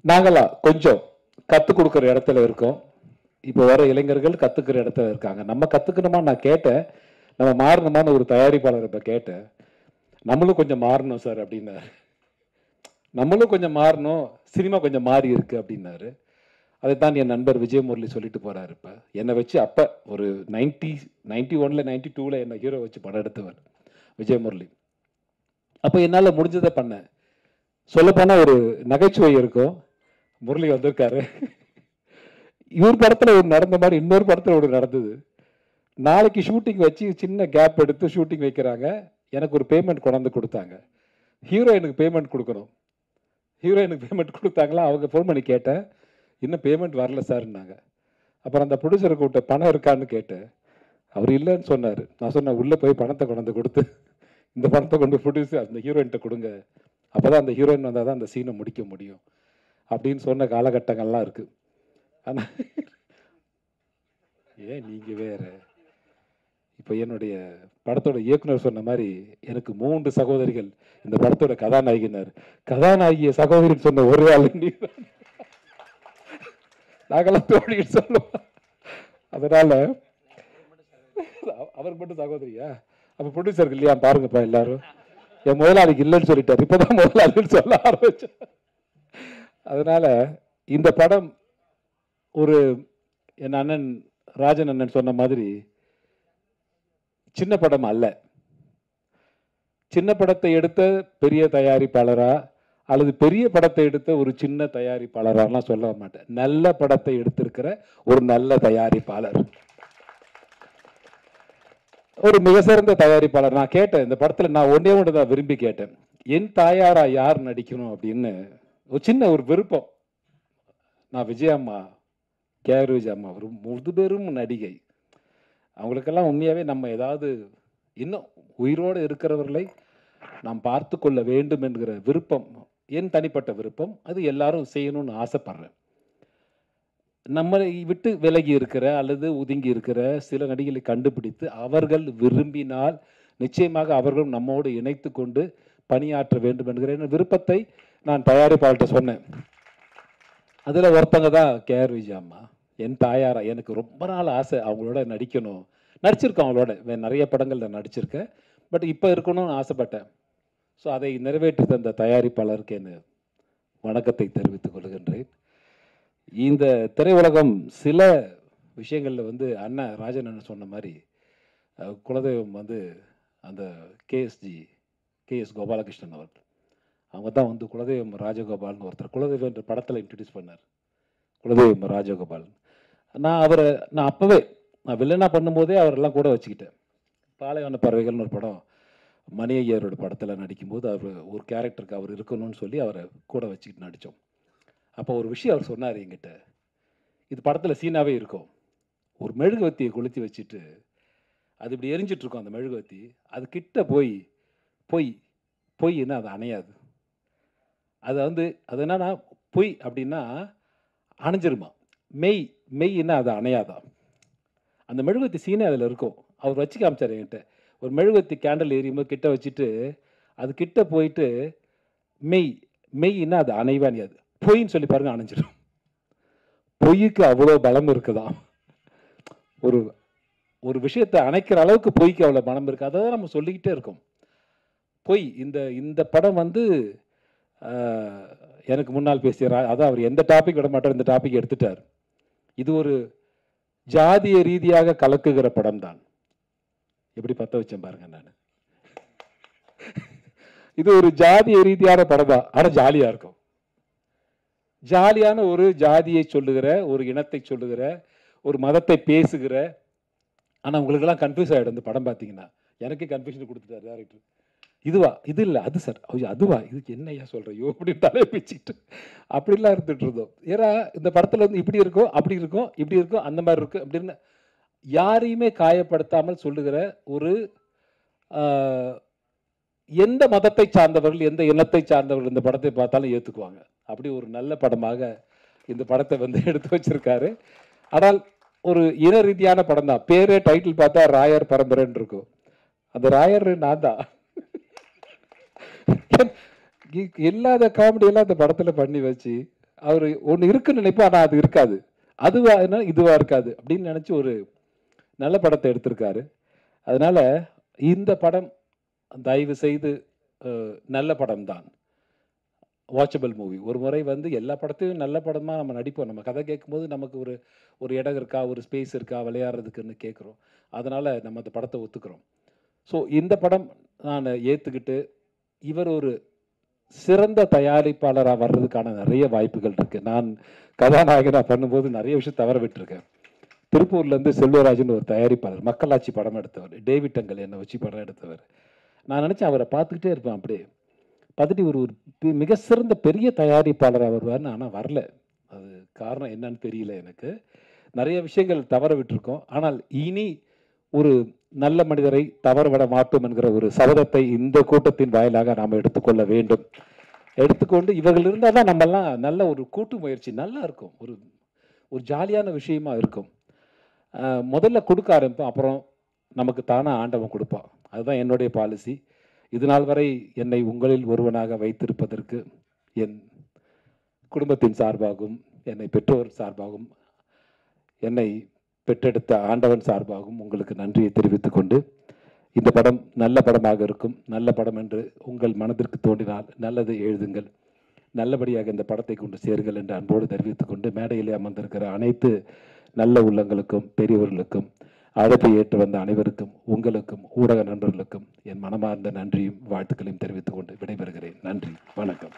நாங்களா கொஞ்சம் கற்றுக் கொடுக்குற இடத்துல இருக்கோம் இப்போ வர இளைஞர்கள் கற்றுக்கிற இடத்துல இருக்காங்க நம்ம கற்றுக்கணுமா நான் கேட்டேன் நம்ம மாறணுமான்னு ஒரு தயாரிப்பாளர் இப்போ கேட்டேன் நம்மளும் கொஞ்சம் மாறணும் சார் அப்படின்னாரு நம்மளும் கொஞ்சம் மாறணும் சினிமா கொஞ்சம் மாறி இருக்கு அப்படின்னாரு அதைத்தான் என் நண்பர் விஜயமுரளி சொல்லிட்டு போறாரு இப்போ என்னை வச்சு அப்போ ஒரு நைன்டி நைன்டி ஒன்ல நைன்டி டூவில் என்னை ஹீரோ வச்சு படம் எடுத்தவர் விஜயமுரளி அப்போ என்னால் முடிஞ்சதை பண்ணேன் சொல்லப்போனால் ஒரு நகைச்சுவை இருக்கும் முரளி வந்திருக்காரு இவர் படத்தில் ஒரு நடந்த மாதிரி இன்னொரு படத்தில் ஒரு நடந்தது நாளைக்கு ஷூட்டிங் வச்சு சின்ன கேப் எடுத்து ஷூட்டிங் வைக்கிறாங்க எனக்கு ஒரு பேமெண்ட் கொண்டாந்து கொடுத்தாங்க ஹீரோயினுக்கு பேமெண்ட் கொடுக்கணும் ஹீரோயினுக்கு பேமெண்ட் கொடுத்தாங்களா அவங்க ஃபோன் பண்ணி கேட்டேன் இன்னும் பேமெண்ட் வரல சார்னாங்க அப்புறம் அந்த ப்ரொடியூசரை கூப்பிட்ட பணம் இருக்கான்னு கேட்டேன் அவர் இல்லைன்னு சொன்னார் நான் சொன்னேன் உள்ளே போய் பணத்தை கொண்டாந்து கொடுத்து இந்த பணத்தை கொண்டு ப்ரொடியூசர் அந்த ஹீரோயின்கிட்ட கொடுங்க அப்போ தான் அந்த ஹீரோயின் வந்தால் தான் அந்த சீனை முடிக்க முடியும் அப்படின்னு சொன்ன காலகட்டங்கள்லாம் இருக்குது ஆனால் ஏன் நீங்கள் வேற இப்போ என்னுடைய படத்தோட இயக்குனர் சொன்ன மாதிரி எனக்கு மூன்று சகோதரிகள் இந்த படத்தோட கதாநாயகினார் கதாநாயகிய சகோதரின்னு சொன்ன ஒரே ஆள் நீ நாங்கெல்லாம் தோழின்னு சொல்லுவோம் அதனால அவர் மட்டும் சகோதரியா அப்ப ப்ரொடியூசருக்கு இல்லையா பாருங்கப்பா எல்லாரும் என் முதலாளிக்கு இல்லைன்னு சொல்லிட்டார் இப்பதான் முதலாளின்னு சொல்ல ஆரம்பிச்சேன் அதனால இந்த படம் ஒரு என் அண்ணன் ராஜன் அண்ணன் சொன்ன மாதிரி சின்ன படம் அல்ல சின்ன படத்தை எடுத்த பெரிய தயாரிப்பாளரா அல்லது பெரிய படத்தை எடுத்த ஒரு சின்ன தயாரிப்பாளராலாம் சொல்ல மாட்டேன் நல்ல படத்தை எடுத்திருக்கிற ஒரு நல்ல தயாரிப்பாளர் ஒரு மிக சிறந்த தயாரிப்பாளர் நான் கேட்டேன் இந்த படத்துல நான் ஒன்னே ஒன்று தான் விரும்பி கேட்டேன் என் தாயாரா யார் நடிக்கணும் அப்படின்னு ஒரு சின்ன ஒரு விருப்பம் நான் விஜயம்மா கேஆர் விஜயம்மா ஒரு முதுபெரும் நடிகை அவங்களுக்கெல்லாம் உண்மையாகவே நம்ம ஏதாவது இன்னும் உயிரோடு இருக்கிறவர்களை நாம் பார்த்து கொள்ள வேண்டும் என்கிற விருப்பம் என் தனிப்பட்ட விருப்பம் அது எல்லாரும் செய்யணும்னு ஆசைப்படுறேன் நம்மளை விட்டு விலகி இருக்கிற அல்லது ஒதுங்கி இருக்கிற சில நடிகளை கண்டுபிடித்து அவர்கள் விரும்பினால் நிச்சயமாக அவர்களும் நம்மோடு இணைத்து கொண்டு பணியாற்ற வேண்டும் என்கிற என் விருப்பத்தை நான் தயாரிப்பாளர்கிட்ட சொன்னேன் அதில் ஒருத்தங்க தான் கேஆர் விஜயம்மா என் தாயாரா எனக்கு ரொம்ப நாள் ஆசை அவங்களோட நடிக்கணும் நடிச்சிருக்கேன் அவங்களோட வே- நிறைய படங்கள்ல நடிச்சிருக்கேன் பட் இப்போ இருக்கணும்னு ஆசைப்பட்டேன் ஸோ அதை நிறைவேற்றி தந்த தயாரிப்பாளருக்கு என் வணக்கத்தை தெரிவித்துக் கொள்கின்றேன் இந்த திரையுலகம் சில விஷயங்களில் வந்து அண்ணன் ராஜன் அண்ணன் சொன்ன மாதிரி அஹ், குலதெய்வம் வந்து அந்த கேஎஸ்ஜி கேஎஸ் கோபாலகிருஷ்ணன் அவர் அவங்க தான் வந்து குலதெய்வம் ராஜகோபால்னு ஒருத்தர் குலதெய்வம் என்ற படத்தில் இன்ட்ரடியூஸ் பண்ணார் குலதெய்வம் ராஜகோபால் நான் அவரை நான் அப்போவே நான் வில்லனா பண்ணும்போதே அவரெல்லாம் கூட வச்சுக்கிட்டேன் பாலைவன பறவைகள்னு ஒரு படம் மணி ஐயரோட படத்தில் நடிக்கும்போது அவர் ஒரு கேரக்டருக்கு அவர் இருக்கணும்னு சொல்லி அவரை கூட வச்சுக்கிட்டு நடித்தோம் அப்போ ஒரு விஷயம் அவர் சொன்னார் என்கிட்ட இது படத்தில் சீனாவே இருக்கும் ஒரு மெழுகுவத்தியை கொளுத்தி வச்சுட்டு அது இப்படி எரிஞ்சிட்டு இருக்கும் அந்த மெழுகுவத்தி அது கிட்ட போய் பொய் பொய்ன்னா அது அணையாது அது வந்து அது என்னன்னா பொய் அப்படின்னா அணைஞ்சிருமா மெய் மெய்ன்னா அது அணையாதான் அந்த மெழுகுவத்தி சீனே அதில் இருக்கும் அவர் வச்சு காமிச்சார் என்கிட்ட ஒரு மெழுகுவத்தி கேண்டில் எரியும்போது கிட்ட வச்சுட்டு அது கிட்ட போயிட்டு மெய் மெய்ன்னா அது அணைவே அணையாது பொய்ன்னு சொல்லி பாருங்க அணைஞ்சிடும் பொய்க்கு அவ்வளோ பலம் இருக்குதாம் ஒரு ஒரு விஷயத்தை அணைக்கிற அளவுக்கு பொய்க்கு அவ்வளோ பலம் இருக்கு அதை தான் நம்ம சொல்லிக்கிட்டே இருக்கோம் பொய் இந்த இந்த படம் வந்து ஆஹ், எனக்கு முன்னால் பேசிய ரா- அதான் அவர் எந்த டாபிக் விட மாட்டார் இந்த டாபிக் எடுத்துட்டார் இது ஒரு ஜாதிய ரீதியாக கலக்குகிற படம் தான் எப்படி பத்த வச்சேன் பாருங்க நான் இது ஒரு ஜாதிய ரீதியான படம் தான் ஆனா ஜாலியா இருக்கும் ஜாலியான ஒரு ஜாதியை சொல்லுகிற ஒரு இனத்தை சொல்லுகிற ஒரு மதத்தை பேசுகிற ஆனா உங்களுக்கெல்லாம் கன்ஃபியூஸ் ஆயிடும் இந்த படம் பார்த்தீங்கன்னா எனக்கு கன்ஃபியூஷன் கொடுத்துட்டார் டேரக்டர் இதுவா இது இல்லை அது சார் ஐயோ அதுவா இதுக்கு என்னையா சொல்றையோ அப்படின்னு தலையை பிச்சுக்கிட்டு அப்படிலாம் இருந்துட்டு இருந்தோம் ஏன்னா இந்த படத்துல வந்து இப்படி இருக்கும் அப்படி இருக்கும் இப்படி இருக்கும் அந்த மாதிரி இருக்கும் அப்படின்னு யாரையுமே காயப்படுத்தாமல் சொல்லுகிற ஒரு ஆஹ், எந்த மதத்தை சார்ந்தவர்கள் எந்த இனத்தை சார்ந்தவர்கள் இந்த படத்தை பார்த்தாலும் ஏற்றுக்குவாங்க அப்படி ஒரு நல்ல படமாக இந்த படத்தை வந்து எடுத்து வச்சிருக்காரு ஆனால் ஒரு இன ரீதியான படம் தான் பேரே டைட்டில் பார்த்தா ராயர் பரம்பரைன்னு இருக்கும் அந்த ராயர் நான் தான் இ- இல்லாத காமெடி எல்லாம் அந்த படத்துல பண்ணி வச்சு அவர் ஒன்று இருக்குன்னு நினைப்போம் ஆனால் அது இருக்காது அதுவா என்ன இதுவா இருக்காது அப்படின்னு நினச்சி ஒரு நல்ல படத்தை எடுத்திருக்காரு அதனால இந்த படம் தயவு செய்து அஹ், நல்ல படம் தான் வாட்சபிள் மூவி ஒரு முறை வந்து எல்லா படத்தையும் நல்ல படமாக நம்ம நடிப்போம் நம்ம கதை கேட்கும்போது நமக்கு ஒரு ஒரு இடம் இருக்கா ஒரு ஸ்பேஸ் இருக்கா விளையாடுறதுக்குன்னு கேட்குறோம் அதனால் நம்ம அந்த படத்தை ஒத்துக்கிறோம் ஸோ இந்த படம் நான் ஏற்றுக்கிட்டு இவர் ஒரு சிறந்த தயாரிப்பாளராக வர்றதுக்கான நிறைய வாய்ப்புகள் இருக்குது நான் கதாநாயகனாக பண்ணும்போது நிறைய விஷயம் தவற விட்டுருக்கேன் திருப்பூர்லேருந்து செல்வராஜன் ஒரு தயாரிப்பாளர் மக்களாட்சி படம் எடுத்தவர் டேவிட் அங்கல் என்னை வச்சு படம் எடுத்தவர் நான் நினச்சேன் அவரை பார்த்துக்கிட்டே இருப்பேன் அப்படியே பார்த்துட்டு ஒரு ஒரு பி- மிக சிறந்த பெரிய தயாரிப்பாளராக வருவார்னு ஆனால் வரல அது காரணம் என்னன்னு தெரியல எனக்கு நிறைய விஷயங்கள் தவற விட்டுருக்கோம் ஆனால் இனி ஒரு நல்ல மனிதரை தவற விட மாட்டோம் என்கிற ஒரு சபதத்தை இந்த கூட்டத்தின் வாயிலாக நாம் எடுத்துக்கொள்ள வேண்டும் எடுத்துக்கொண்டு இவர்கள் இருந்தால் தான் நம்மெல்லாம் நல்ல ஒரு கூட்டு முயற்சி நல்லா இருக்கும் ஒரு ஒரு ஜாலியான விஷயமா இருக்கும் அஹ் முதல்ல கொடுக்க ஆரம்பிப்போம் அப்புறம் நமக்கு தானாக ஆண்டவன் கொடுப்பான் அதுதான் என்னுடைய பாலிசி இது நாள் வரை என்னை உங்களில் ஒருவனாக வைத்திருப்பதற்கு என் குடும்பத்தின் சார்பாகவும் என்னை பெற்றோர் சார்பாகவும் என்னை பெற்றெடுத்த ஆண்டவன் சார்பாகவும் உங்களுக்கு நன்றியை தெரிவித்துக் கொண்டு இந்த படம் நல்ல படமாக இருக்கும் நல்ல படம் என்று உங்கள் மனதிற்கு தோன்றினால் நல்லதை எழுதுங்கள் நல்லபடியாக இந்த படத்தை கொண்டு சேருங்கள் என்று அன்போடு தெரிவித்துக் கொண்டு மேடையிலே அமர்ந்திருக்கிற அனைத்து நல்ல உள்ளங்களுக்கும் பெரியவர்களுக்கும் அழைப்பை ஏற்று வந்த அனைவருக்கும் உங்களுக்கும் ஊடக நண்பர்களுக்கும் என் மனமார்ந்த நன்றியும் வாழ்த்துக்களையும் தெரிவித்துக் கொண்டு விடைபெறுகிறேன் நன்றி வணக்கம்